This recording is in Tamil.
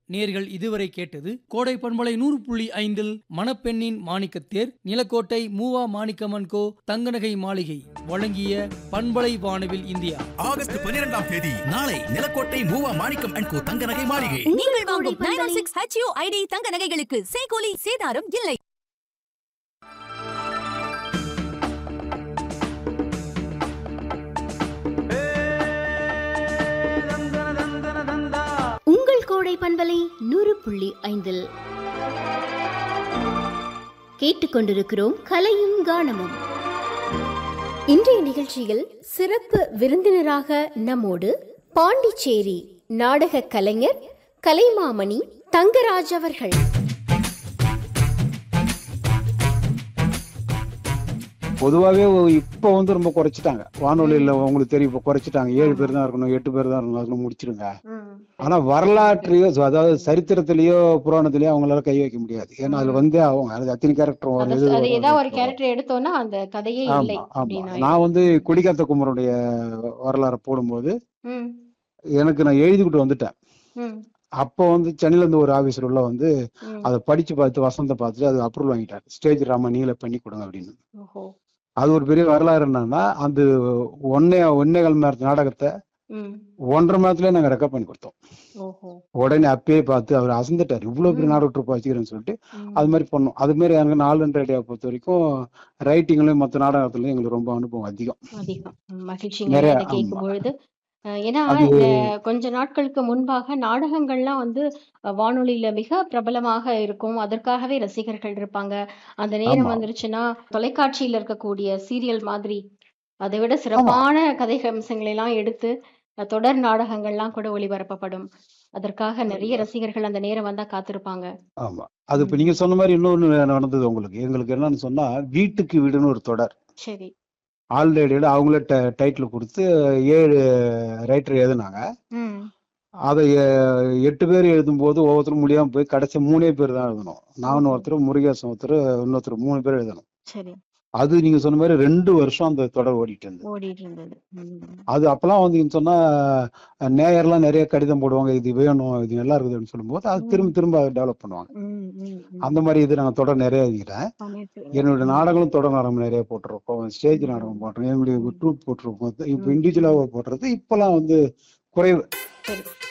நேர்கள் இதுவரை கேட்டது கோடை பண்பலை நூறு புள்ளி ஐந்தில் மணப்பெண்ணின் மாணிக்கத்தேர் நிலக்கோட்டை மூவா மாணிக்கமன் கோ தங்கநகை மாளிகை வழங்கிய பண்பலை வானவில் இந்தியா ஆகஸ்ட் பனிரெண்டாம் தேதி நாளை நிலக்கோட்டை மூவா மாணிக்கம் அண்ட் கோ தங்க நகை மாளிகை நீங்கள் வாங்கும் nine one six HU ID தங்க நகைகளுக்கு சேகோலி சேதாரம் இல்லை உங்கள் கோடை பண்பலை நூறு புள்ளி ஐந்தில் கேட்டுக்கொண்டிருக்கிறோம் கலையும் கானமும் இன்றைய நிகழ்ச்சியில் சிறப்பு விருந்தினராக நம்மோடு பாண்டிச்சேரி நாடக கலைஞர் கலைமாமணி தங்கராஜ் அவர்கள் பொதுவாகவே இப்போ வந்து ரொம்ப குறைச்சிட்டாங்க வானொலியில் உங்களுக்கு தெரியும் இப்போ குறைச்சிட்டாங்க ஏழு பேர் தான் இருக்கணும் எட்டு பேர் தான் இருக்கணும் அதுல முடிச்சிருங்க ஆனா வரலாற்றையோ so அதாவது சரித்திரத்திலேயோ புராணத்திலேயோ அவங்களால கை வைக்க முடியாது ஏன்னா அதுல வந்து அவங்க அது அத்தனை கேரக்டர் ஒரு அது இது அது வரும். ஏதாவது ஒரு கேரக்டர் எடுத்தோம்னா அந்த கதையே இல்லை ஆமா ஆமா அப்படின்னா நான் வந்து கொடிக்காத்த குமரனுடைய வரலாறை போடும்போது ம், எனக்கு நான் எழுதிக்கிட்டு வந்துட்டேன் ம், அப்போ வந்து சென்னையில இருந்து ஒரு ஆபீசர் உள்ள வந்து ம். அதை படிச்சு பார்த்து வசந்த பார்த்துட்டு அது அப்ரூவல் வாங்கிட்டார் ஸ்டேஜ் ராமா நீங்களே பண்ணி கொடுங்க அப்படின்னு ஓஹோ அது ஒரு பெரிய வரலாறு என்னன்னா அந்த ஒன்னே ஒன்னே கால் மணி நேரத்து நாடகத்தை ம், ஒன்றரை மணி நேரத்துல நாங்க ரெக்கார்ட் பண்ணி கொடுத்தோம் ஓஹோ உடனே அப்பயே பார்த்து அவர் அசந்துட்டார் இவ்வளவு பெரிய ம். நாடக ட்ரூப் வச்சுக்கிறேன்னு சொல்லிட்டு ம், அது மாதிரி பண்ணோம் அது மாதிரி எனக்கு நாலு அண்ட் ஐடியா பொறுத்த வரைக்கும் ரைட்டிங்லயும் மற்ற நாடகத்துலயும் எங்களுக்கு ரொம்ப அனுபவம் அதிகம் அதிகம் ம், மகிழ்ச்சிங்க நிறைய, அதை கேட்கும் ஆமா. பொழுது அஹ், ஏன்னா அது- இந்த கொஞ்ச நாட்களுக்கு முன்பாக நாடகங்கள்லாம் வந்து அஹ், வானொலியில மிக பிரபலமாக இருக்கும் அதற்காகவே ரசிகர்கள் இருப்பாங்க அந்த நேரம் ஆமா. வந்துருச்சுன்னா தொலைக்காட்சியில இருக்கக்கூடிய சீரியல் மாதிரி அதை விட சிறப்பான கதை அம்சங்களை எல்லாம் எடுத்து அஹ், தொடர் நாடகங்கள்லாம் கூட ஒளிபரப்பப்படும் அதற்காக நிறைய ரசிகர்கள் அந்த நேரம் வந்தா காத்திருப்பாங்க ஆமா அது இப்ப நீங்க சொன்ன மாதிரி இன்னொன்னு நடந்தது உங்களுக்கு எங்களுக்கு என்னன்னு சொன்னா வீட்டுக்கு வீடுன்னு ஒரு தொடர் சரி ஆல் ரேடியோல அவங்களே டைட்டில் கொடுத்து ஏழு ரைட்டர் எழுதுனாங்க ம் அதை எ- எட்டு பேர் எழுதும்போது ஒவ்வொருத்தரும் முடியாம போய் கடைசி மூணே பேர் தான் எழுதணும் நானும் ஒருத்தர் முருகேசன் ஒருத்தர் இன்னொருத்தர் மூணு பேர் எழுதணும் சரி அது நீங்க சொன்ன மாதிரி ரெண்டு வருஷம் அந்த தொடர் ஓடிட்டு இருந்தது ஓடிட்டு இருந்தது ம். அது அப்பெல்லாம் வந்து நீங்க சொன்னா அஹ், நேயர்லாம் நிறைய கடிதம் போடுவாங்க இது வேணும் இது நல்லா இருக்குதுன்னு சொல்லும்போது அது திரும்ப திரும்ப டெவலப் பண்ணுவாங்க ம், ம், ம். அந்த மாதிரி இது நாங்க தொடர் நிறைய எழுதிக்கிறேன் பண்ணிருக்கீங்க. என்னோட நாடகங்களும் தொடர் நாடகம் நிறைய போட்டிருக்கோம் ஸ்டேஜ் நாடகம் போட்டிருக்கோம் என்னுடைய ட்ரூப் போட்டிருக்கோம் இப்போ இண்டிவிஜுவலாக போடுறது இப்பெல்லாம் வந்து குறைவு சரி